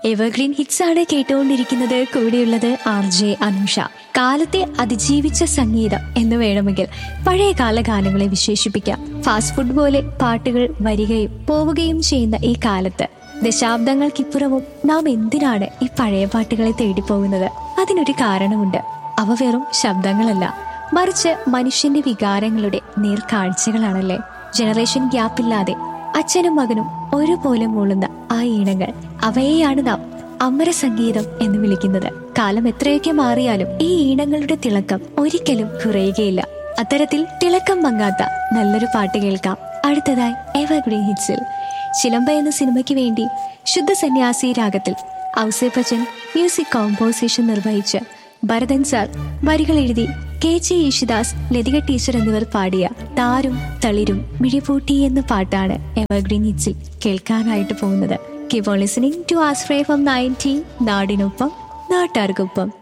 evergreen hits ആണ് കേട്ടുകൊണ്ടിരിക്കുന്നത് കൂടെയുള്ളത് ആർ ജെ അനുഷ കാലത്തെ അതിജീവിച്ച സംഗീതം എന്ന് വേണമെങ്കിൽ പഴയ കാല ഗാനങ്ങളെ വിശേഷിപ്പിക്കാം ഫാസ്റ്റ് ഫുഡ് പോലെ പാട്ടുകൾ വരികയും പോവുകയും ചെയ്യുന്ന ഈ കാലത്ത് ദശാബ്ദങ്ങൾക്കിപ്പുറവും നാം എന്തിനാണ് ഈ പഴയ പാട്ടുകളെ തേടി പോകുന്നത് അതിനൊരു കാരണമുണ്ട് അവ വെറും ശബ്ദങ്ങളല്ല മറിച്ച് മനുഷ്യന്റെ വികാരങ്ങളുടെ നേർക്കാഴ്ചകളാണല്ലേ ജനറേഷൻ ഗ്യാപ്പില്ലാതെ അച്ഛനും മകനും ഒരുപോലെ മൂളുന്ന ആ ഈണങ്ങൾ അവയെയാണ് നാം അമര സംഗീതം എന്ന് വിളിക്കുന്നത് കാലം എത്രയൊക്കെ മാറിയാലും ഈ ഈണങ്ങളുടെ തിളക്കം ഒരിക്കലും കുറയുകയില്ല അത്തരത്തിൽ തിളക്കം മങ്ങാത്ത നല്ലൊരു പാട്ട് കേൾക്കാം അടുത്തതായി എവർഗ്രീൻ ഹിറ്റ്സിൽ ചിലമ്പ എന്ന സിനിമയ്ക്ക് വേണ്ടി ശുദ്ധ സന്യാസി രാഗത്തിൽ ഔസേപ്പച്ചൻ മ്യൂസിക് കോമ്പോസിഷൻ നിർവഹിച്ച് ഭരതൻ സാർ വരികൾ എഴുതി K J Yesudas Latika teacher എന്നിവർ പാടിയ താരും തളിരും മിഴിപൂട്ടി എന്ന പാട്ടാണ് എവർഗ്രീൻ ഹിറ്റ്സിൽ കേൾക്കാനായിട്ട് പോകുന്നത് കീപ് ഓൺ ലിസണിംഗ് ടു ആസ്ഫ്രേ ഫ്രം നയൻറ്റീൻ നാടിനൊപ്പം നാട്ടാർക്കൊപ്പം